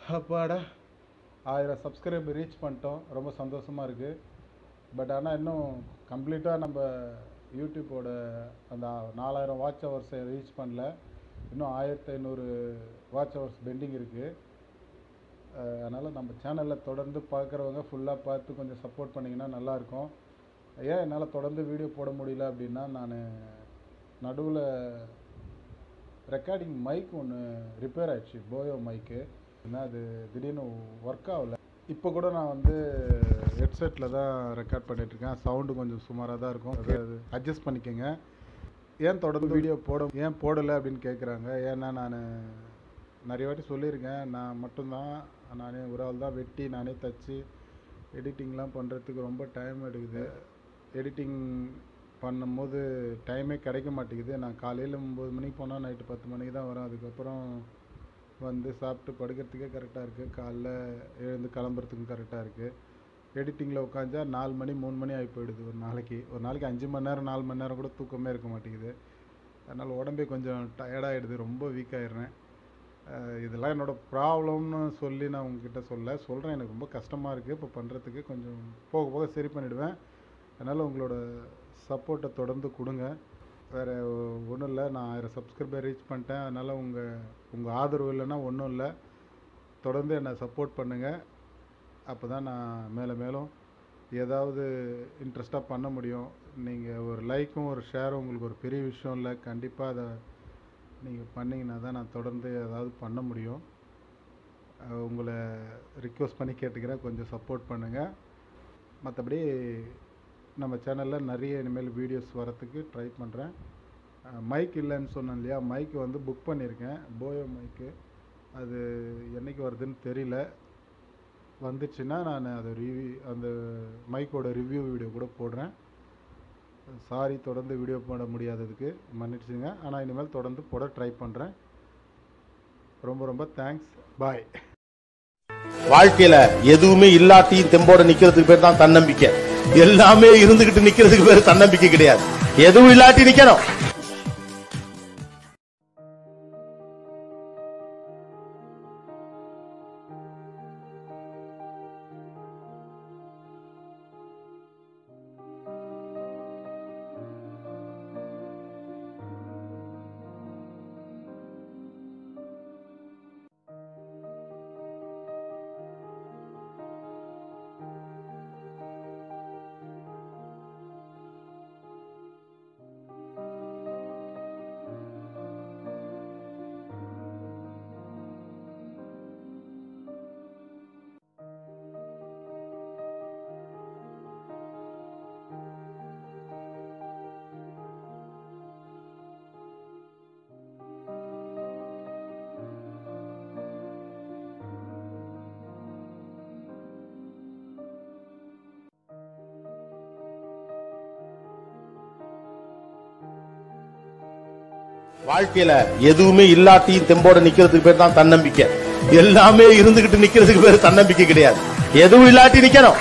அப்பாடா ஆயிரம் subscriber reach பண்ணிட்டோம் ரொம்ப சந்தோஷமாக இருக்குது பட் ஆனால் இன்னும் கம்ப்ளீட்டாக நம்ம யூடியூப்போட அந்த நாலாயிரம் வாட்ச் ஹவர்ஸை ரீச் பண்ணல இன்னும் ஆயிரத்தி ஐநூறு வாட்ச் ஹவர்ஸ் பெண்டிங் இருக்குது அதனால் நம்ம சேனலில் தொடர்ந்து பார்க்குறவங்க ஃபுல்லாக பார்த்து கொஞ்சம் சப்போர்ட் பண்ணிங்கன்னா நல்லாயிருக்கும் ஏன் என்னால் தொடர்ந்து வீடியோ போட முடியல அப்படின்னா நான் நடுவில் ரெக்கார்டிங் மைக் ஒன்று ரிப்பேர் ஆயிடுச்சு போயோ மைக்கு ஏன்னா அது திடீர்னு ஒர்க் ஆகல இப்போ கூட நான் வந்து ஹெட்செட்டில் தான் ரெக்கார்ட் பண்ணிகிட்ருக்கேன் சவுண்டு கொஞ்சம் சுமாராக தான் இருக்கும் அது அட்ஜஸ்ட் பண்ணிக்கோங்க ஏன் தொடர்ந்து வீடியோ போட ஏன் போடலை அப்படின்னு கேட்குறாங்க ஏன்னா நான் நிறைய வாட்டி சொல்லியிருக்கேன் நான் மட்டும்தான் நானே ஒரு ஆள் தான் வெட்டி நானே தச்சு எடிட்டிங்லாம் பண்ணுறதுக்கு ரொம்ப டைம் எடுக்குது எடிட்டிங் பண்ணும்போது டைமே கிடைக்க மாட்டேங்குது நான் காலையில் ஒம்பது மணிக்கு போனால் நைட்டு பத்து மணிக்கு தான் வரேன் அதுக்கப்புறம் வந்து சாப்பிட்டு படுக்கிறதுக்கே கரெக்டாக இருக்குது காலைல எழுந்து கிளம்புறதுக்கும் கரெக்டாக இருக்குது எடிட்டிங்கில் உட்காந்தா நாலு மணி மூணு மணி ஆகி போயிடுது ஒரு நாளைக்கு ஒரு நாளைக்கு அஞ்சு மணி நேரம் நாலு மணி நேரம் கூட தூக்கமே இருக்க மாட்டேங்குது அதனால் உடம்பே கொஞ்சம் டயர்டாகிடுது ரொம்ப வீக் ஆயிடுறேன் அஹ் இதெல்லாம் என்னோடய ப்ராப்ளம்னு சொல்லி நான் உங்ககிட்ட சொல்ல சொல்கிறேன் எனக்கு ரொம்ப கஷ்டமாக இருக்குது இப்போ பண்ணுறதுக்கு கொஞ்சம் போக போக சரி பண்ணிவிடுவேன் அதனால் உங்களோட சப்போர்ட்டை தொடர்ந்து கொடுங்க வேறு ஒன்றும் இல்லை நான் ஆயிரம் சப்ஸ்கிரைபர் ரீச் பண்ணிட்டேன் அதனால் உங்கள் உங்கள் ஆதரவு இல்லைன்னா ஒன்றும் இல்லை தொடர்ந்து என்னை சப்போர்ட் பண்ணுங்கள் அப்போ தான் நான் மேலே மேலும் ஏதாவது இன்ட்ரெஸ்ட்டாக பண்ண முடியும் நீங்கள் ஒரு லைக்கும் ஒரு ஷேரும் உங்களுக்கு ஒரு பெரிய விஷயம் இல்லை கண்டிப்பாக அதை நீங்கள் பண்ணிங்கன்னா தான் நான் தொடர்ந்து ஏதாவது பண்ண முடியும் அஹ் உங்களை ரிக்வெஸ்ட் பண்ணி கேட்டுக்கிறேன் கொஞ்சம் சப்போர்ட் பண்ணுங்கள் மற்றபடி நம்ம சேனலில் நிறைய இனிமேல் வீடியோஸ் வரத்துக்கு ட்ரை பண்ணுறேன் மைக் இல்லைன்னு சொன்னேன் இல்லையா மைக் வந்து புக் பண்ணியிருக்கேன் போயோ மைக்கு அது என்னைக்கு வருதுன்னு தெரியல வந்துச்சுன்னா நான் அதை ரிவ்யூ அந்த மைக்கோட ரிவ்யூ வீடியோ கூட போடுறேன் சாரி தொடர்ந்து வீடியோ போட முடியாததுக்கு மன்னிச்சுங்க ஆனால் இனிமேல் தொடர்ந்து போட ட்ரை பண்ணுறேன் ரொம்ப ரொம்ப தேங்க்ஸ் பாய் வாழ்க்கையில எதுவுமே இல்லாட்டியும் தெம்போட நிக்கிறதுக்கு பேர் தான் தன்னம்பிக்கை எல்லாமே இருந்துகிட்டு நிக்கிறதுக்கு பேர் தன்னம்பிக்கை கிடையாது எதுவும் இல்லாட்டி நிக்கணும் வாழ்க்கையில எதுவுமே இல்லாட்டியும் தெம்போட நிக்கிறதுக்கு பேர் தான் தன்னம்பிக்கை எல்லாமே இருந்துகிட்டு நிக்கிறதுக்கு பேர் தன்னம்பிக்கை கிடையாது எதுவும் இல்லாட்டி நிக்கணும்